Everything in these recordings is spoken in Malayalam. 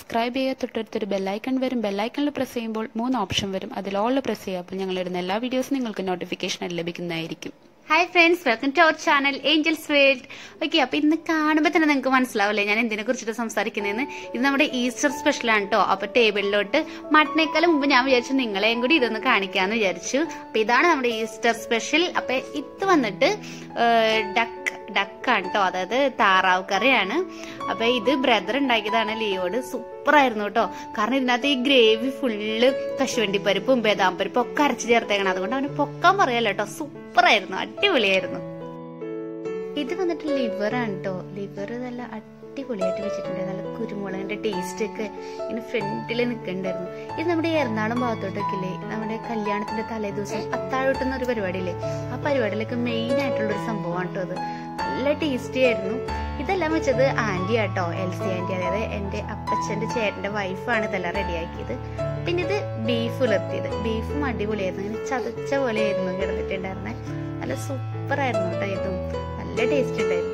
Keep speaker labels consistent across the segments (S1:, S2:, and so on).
S1: സബ്സ്ക്രൈബ് ചെയ്യുക തൊട്ടടുത്തൊരു ബെല്ലൈക്കൺ വരും ബെല്ലൈക്കണിൽ പ്രസ് ചെയ്യുമ്പോൾ മൂന്ന് ഓപ്ഷൻ വരും അതിൽ ഓൾ പ്രസ് ചെയ്യുക അപ്പോൾ ഞങ്ങളിടുന്ന എല്ലാ വീഡിയോസും നിങ്ങൾക്ക് നോട്ടിഫിക്കേഷൻ ലഭിക്കുന്നതായിരിക്കും
S2: hi friends welcome to our channel angels world okay അപ്പൊ ഇന്ന് കാണുമ്പോൾ തന്നെ നിങ്ങൾക്ക് മനസ്സിലാവില്ലേ ഞാൻ എന്തിനെ കുറിച്ചിട്ട് സംസാരിക്കുന്നതെന്ന് ഇത് നമ്മുടെ ഈസ്റ്റർ സ്പെഷ്യൽ ആണ് കേട്ടോ അപ്പൊ ടേബിളിലോട്ട് മട്ടനേക്കാളും മുമ്പ് ഞാൻ വിചാരിച്ചു നിങ്ങളെയും കൂടി ഇതൊന്ന് കാണിക്കാന്ന് വിചാരിച്ചു അപ്പൊ ഇതാണ് നമ്മുടെ ഈസ്റ്റർ സ്പെഷ്യൽ അപ്പൊ ഇത് വന്നിട്ട് ഡക്ക് ഡക്കാണ് കേട്ടോ അതായത് താറാവ് കറിയാണ് അപ്പൊ ഇത് ബ്രദർ ഉണ്ടാക്കിയതാണ് ലിയോട് സൂപ്പർ ആയിരുന്നു കേട്ടോ കാരണം ഇതിനകത്ത് ഈ ഗ്രേവി ഫുള്ള് കശുവണ്ടിപ്പരിപ്പും ബദാം പരിപ്പും ഒക്കെ അരച്ച് ചേർത്തേക്കണം അതുകൊണ്ട് അവന് പൊക്കാൻ പറയല്ലോ കേട്ടോ സൂപ്പർ ആയിരുന്നു അടിപൊളിയായിരുന്നു ഇത് വന്നിട്ട് ലിവർ ആണ് കേട്ടോ ലിവർ നല്ല അടിപൊളിയായിട്ട് വെച്ചിട്ടുണ്ട് നല്ല കുരുമുളകിന്റെ ടേസ്റ്റ് ഒക്കെ ഇങ്ങനെ ഫ്രണ്ടിൽ നിൽക്കണ്ടായിരുന്നു ഇത് നമ്മുടെ ഈ എറണാകുളം ഭാഗത്തോട്ടൊക്കെ ഇല്ലേ നമ്മുടെ കല്യാണത്തിന്റെ തലേ ദിവസം അത്താഴോട്ടുന്ന ഒരു പരിപാടിയില്ലേ ആ പരിപാടിയിലൊക്കെ മെയിൻ ആയിട്ടുള്ള ഒരു സംഭവമാണ് കേട്ടോ അത് നല്ല ടേസ്റ്റി ആയിരുന്നു ഇതെല്ലാം വെച്ചത് ആന്റി ആട്ടോ എൽ സി ആന്റി അതായത് എന്റെ അപ്പച്ചന്റെ ചേട്ടന്റെ വൈഫാണ് ഇതെല്ലാം റെഡിയാക്കിയത് പിന്നെ ഇത് ബീഫ് ഉലർത്തിയത് ബീഫും അടിപൊളിയായിരുന്നു ഇങ്ങനെ ചതച്ച പോലെ ആയിരുന്നു കിടന്നിട്ടുണ്ടായിരുന്നെ നല്ല സൂപ്പർ ആയിരുന്നു കേട്ടോ ഇതും നല്ല ടേസ്റ്റ് ഉണ്ടായിരുന്നു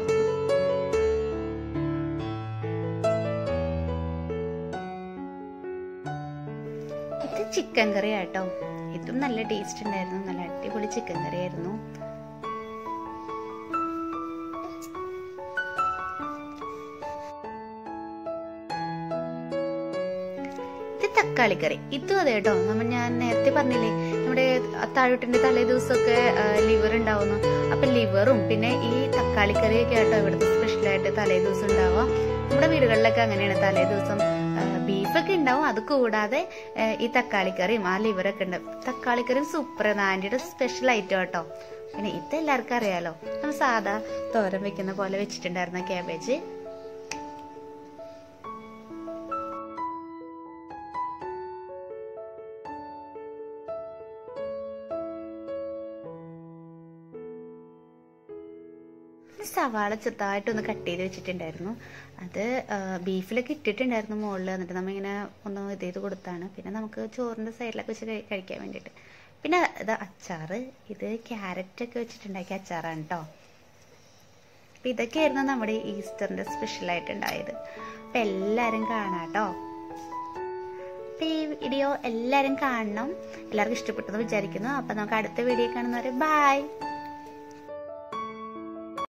S2: ഇത് ചിക്കൻ കറി ആട്ടോ ഇതും നല്ല ടേസ്റ്റ് ഉണ്ടായിരുന്നു നല്ല അടിപൊളി ചിക്കൻ കറി ആയിരുന്നു ഇത് തക്കാളിക്കറി ഇതും അതെ കേട്ടോ നമ്മൾ ഞാൻ നേരത്തെ പറഞ്ഞില്ലേ നമ്മുടെ താഴോട്ടിന്റെ തലേ ദിവസമൊക്കെ ലിവർ ഉണ്ടാവുന്നു അപ്പൊ ലിവറും പിന്നെ ഈ തക്കാളിക്കറിയൊക്കെ ആട്ടോ ഇവിടുത്തെ സ്പെഷ്യലായിട്ട് തലേ ദിവസം ഉണ്ടാവുക നമ്മുടെ വീടുകളിലൊക്കെ അങ്ങനെയാണ് തലേ ദിവസം ബീഫൊക്കെ ഉണ്ടാവും അത് കൂടാതെ ഈ തക്കാളിക്കറിയും ആ ലിവറൊക്കെ ഉണ്ട് തക്കാളിക്കറിയും സൂപ്പർ ആന്റിയുടെ സ്പെഷ്യൽ ഐറ്റം കേട്ടോ പിന്നെ ഇത് എല്ലാവർക്കും അറിയാലോ നമ്മൾ സാധാ തോരൻ വെക്കുന്ന പോലെ വെച്ചിട്ടുണ്ടായിരുന്ന ക്യാബേജ് സവാള ചെറുതായിട്ടൊന്ന് കട്ട് ചെയ്ത് വെച്ചിട്ടുണ്ടായിരുന്നു അത് ബീഫിലൊക്കെ ഇട്ടിട്ടുണ്ടായിരുന്നു മുകളിൽ എന്നിട്ട് നമ്മ ഇങ്ങനെ ഒന്ന് ഇത് ചെയ്ത് കൊടുത്താണ് പിന്നെ നമുക്ക് ചോറിന്റെ സൈഡിലൊക്കെ വെച്ച് കഴിക്കാൻ വേണ്ടിയിട്ട് പിന്നെ ഇത് അച്ചാറ് ഇത് ക്യാരറ്റ് ഒക്കെ വെച്ചിട്ടുണ്ടാക്കിയ അച്ചാറാണ് കേട്ടോ അപ്പൊ ഇതൊക്കെയായിരുന്നു നമ്മുടെ ഈസ്റ്ററിന്റെ സ്പെഷ്യൽ ആയിട്ട് ഉണ്ടായത് അപ്പൊ എല്ലാരും കാണാട്ടോ അപ്പൊ ഈ വീഡിയോ എല്ലാരും കാണണം എല്ലാവർക്കും ഇഷ്ടപ്പെട്ടെന്ന് വിചാരിക്കുന്നു അപ്പൊ നമുക്ക് അടുത്ത വീഡിയോ കാണുന്നവരെ ബൈ